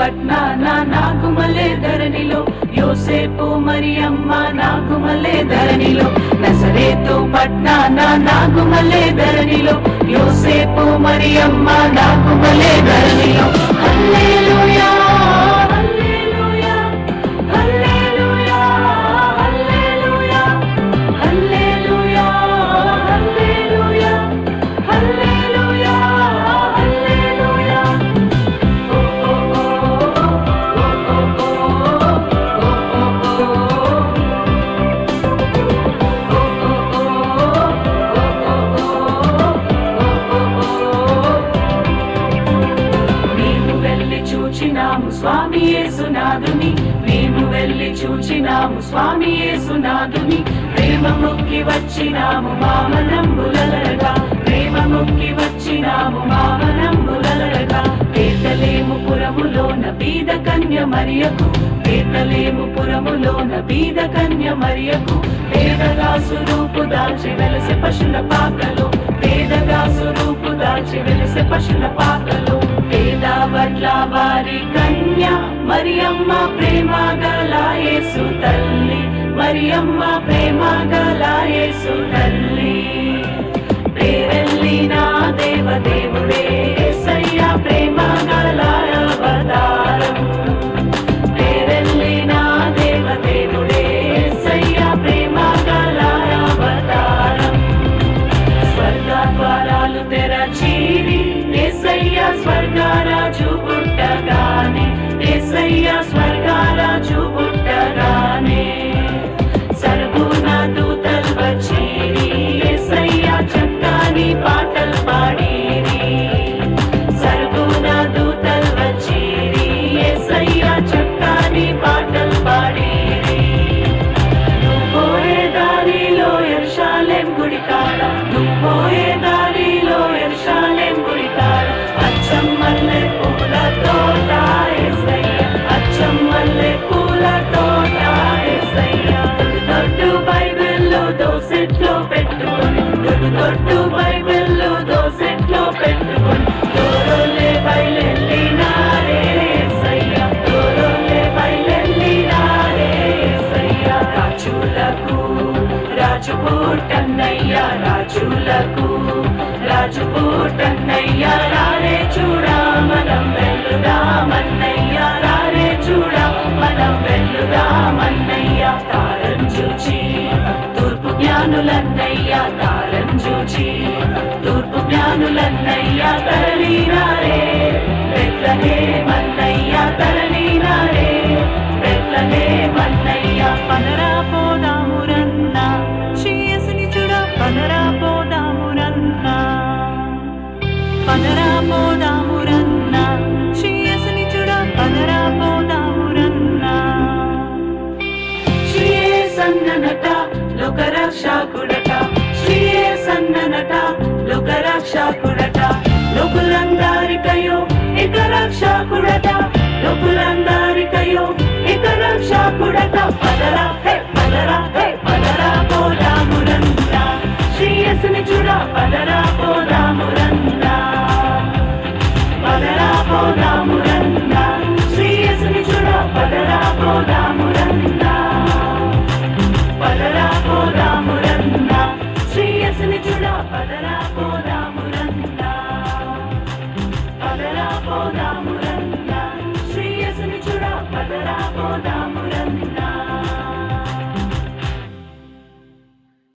పట్నాన నాగుమలే ధరణిలో యోసేపు మరియమ్మ నాగుమలే ధరణిలో నసరేతు పట్నాన నాగుమలే ధరణిలో యోసేపు మరియమ్మ నాగుమలే ధరణిలో హల్లెలూయా హల్లెలూయా హల్లెలూయా హల్లెలూయా హల్లెలూయా హల్లెలూయా హల్లెలూయా హల్లెలూయా మేము వెళ్ళి చూచినాము స్వామి యేసునాథుని మేము వెళ్ళి చూచినాము స్వామి యేసునాథుని ప్రేమ మొక్కి వచ్చినాము మామనంబులరగా ప్రేమ మొక్కి వచ్చినాము మామనంబులరగా పేతలేము పురములోన బీద కన్య మరియకు పేతలేము పురములోన బీద కన్య మరియకు పేదగా సురూపు దాల్చి వెలసె పశుల పాకలో పేదగా సురూపు దాల్చి వెలసె పశుల పాకలో పేద వడ్ల వారి కన్య మరియమ్మ ప్రేమ గల యేసు తల్లి మరియమ్మ ప్రేమ గల యేసు తల్లి పేరెల్లిన దేవదేవుడే యేసయ్య ప్రేమ గల అవతారం పేరెల్లిన దేవదేవుడే యేసయ్య ప్రేమ గల అవతారం స్వర్గ ద్వారాలు తెరచీరి ఏసయ్య స్వర్గారాజు పుట్టగానే ఏసయ్య స్వర్గారాజు పుట్టగానే సర్గుణ దూతల్ వచ్చీరి ఏసయ్య చక్కని పాటలు పాడీరి సర్గుణ దూతల్ వచ్చీరి ఏసయ్య చక్కని పాటలు పాడీరి నువ్వు పోయే దారిలో ఎర్షాలెం గుడి కాడ నువ్వు పోయే దారిలో ఎర్షాలెం గుడి కాడ అచ్చం మల్లె పూల తోట ఎసయ్య అచ్చం మల్లె పూల తోట ఎసయ్య దొడ్డు బైబిల్లో దోసెట్లో పెట్టుకొని దొడ్డు దొడ్డు బైబిల్లో దోసెట్లో పెట్టుకొని దూరంలే బయలెళ్ళినారే ఎసయ్య దూరంలే బయలెళ్ళినారే ఎసయ్య రాజులకు రాజు పూటన్నయ్య రాజులకు రాజు పూటన్నయ్య రారే చూడా మనం వెళ్దామన్నయ్య రారే చూడా మనం వెళ్దామన్నయ్య తారం చూచి తూర్పు జ్ఞానులన్నయ్య తారం చూచి తూర్పు జ్ఞానులన్నయ్య తరలినారే పెద్దలే మన్నయ్య తరలినారే పెద్దలే మన్నయ్య పనరా పోదామురన్న శ్రేయసుని చూడ పనరా పోదామురన్న పనరా పోదామురన్న శ్రేయసుని చూడ పనరా పోదామురన్న శ్రీయే సన్ననట లోకరక్షకుడట శ్రీయే సన్ననట లోకరక్షకుడట లోకులందరికయో ఇక రక్షకుడట లోకులందరికయో ఇక రక్షకుడట పదరా హే పదరా హే పదరా పోదామురన్న శ్రీయసుని చూడ పదరా పోదామురన్న పదరా పోదా